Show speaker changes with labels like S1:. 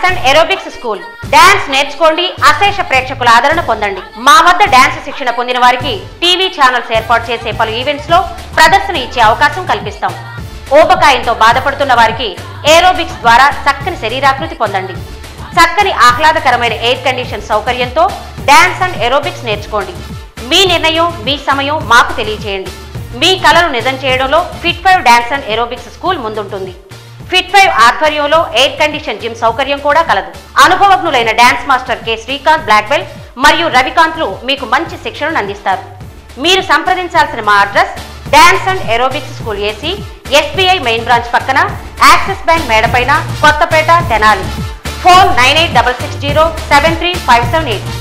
S1: and aerobics school dance నేర్చుకోండి అశేష ప్రేక్షకుల ఆదరణ పొందండి మా వద్ద డాన్స్ శిక్షణ పొందిన వారికి టీవీ ఛానల్స్ ఏర్పాటు చేసే పలు ఈవెంట్స్ లో ప్రదర్శన ఇచ్చే అవకాశం కల్పిస్తాం ఊబకాయంతో బాధపడుతున్న వారికి ఏరోబిక్స్ ద్వారా చక్కని శరీరాకృతి పొందండి చక్కని ఆహ్లాదకరమైన ఎయిర్ కండిషన్ సౌకర్యంతో డాన్స్ అండ్ ఏరోబిక్స్ నేర్చుకోండి మీ నిర్ణయం మీ సమయం మాకు తెలియచేయండి మీ కలను నిజం చేయడంలో fit five dance and aerobics school ముందుంటుంది ఫిట్ ఫైవ్ ఆధ్వర్యంలో ఎయిర్ కండిషన్ జిమ్ సౌకర్యం కూడా కలదు అనుభవజ్ఞులైన dance master K Srikanth black belt మరియు రవికాంత్లు మీకు మంచి శిక్షణను అందిస్తారు మీరు సంప్రదించాల్సిన మా address dance and aerobics school AC SBI main branch పక్కన యాక్సిస్ బ్యాంక్ మేడపైన Kothapeta Tenali phone nine eight double six zero seven three five seven eight